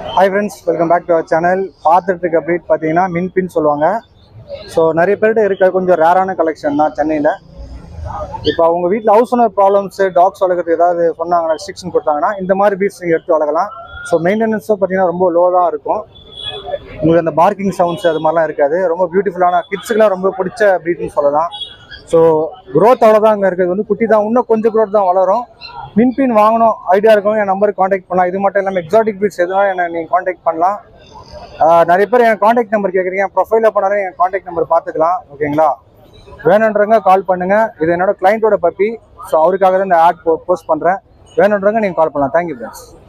hi friends welcome back to our channel பார்த்துட்டு இருக்க breed பார்த்தீங்கன்னா மின்பின் சொல்லுவாங்க ஸோ நிறைய பேர்கிட்ட இருக்க கொஞ்சம் ரேரான கலெக்ஷன் தான் சென்னையில் இப்போ அவங்க வீட்டில் ஹவுஸ் ஓனர் ப்ராப்ளம்ஸு டாக்ஸ் வளர்க்குறது ஏதாவது சொன்னாங்கன்னா ரெஸ்ட்ரிக்ஷன் கொடுத்தாங்கன்னா இந்த மாதிரி பீட்ஸ் நீங்கள் எடுத்து வளர்க்கலாம் ஸோ மெயின்டெனன்ஸும் பார்த்தீங்கன்னா ரொம்ப லோ தான் இருக்கும் உங்களுக்கு அந்த பார்க்கிங் சவுண்ட்ஸ் அது மாதிரிலாம் இருக்காது ரொம்ப பியூட்டிஃபுல்லான கிட்ஸுக்குலாம் ரொம்ப பிடிச்ச ப்ரீட்னு சொல்லலாம் ஸோ க்ரோத் அவ்வளோதான் அங்கே இருக்குது வந்து குட்டி தான் இன்னும் கொஞ்சம் க்ரோத் தான் வளரும் மின்பின் வாங்கணும் ஐடியா இருக்கும் என் நம்பருக்கு காண்டாக்ட் பண்ணலாம் இது மட்டும் இல்லாமல் எக்ஸாட்டிக் பீட்ஸ் எதுவும் என்ன நீங்கள் காண்டாக்ட் பண்ணலாம் ஆஹ் நிறைய பேர் என் காண்டாக்ட் நம்பர் கேட்குறீங்க ப்ரொஃபைலில் பண்ணாலும் என் காண்டாக்ட் நம்பர் பார்த்துக்கலாம் ஓகேங்களா வேணுன்றவங்க கால் பண்ணுங்க இது என்னோட கிளைண்ட்டோட பப்பி ஸோ அவருக்காக தான் இந்த ஆட் போஸ்ட் பண்ணுறேன் வேணுன்றவங்க நீங்கள் கால் பண்ணலாம் தேங்க்யூ ஃப்ரெண்ட்ஸ்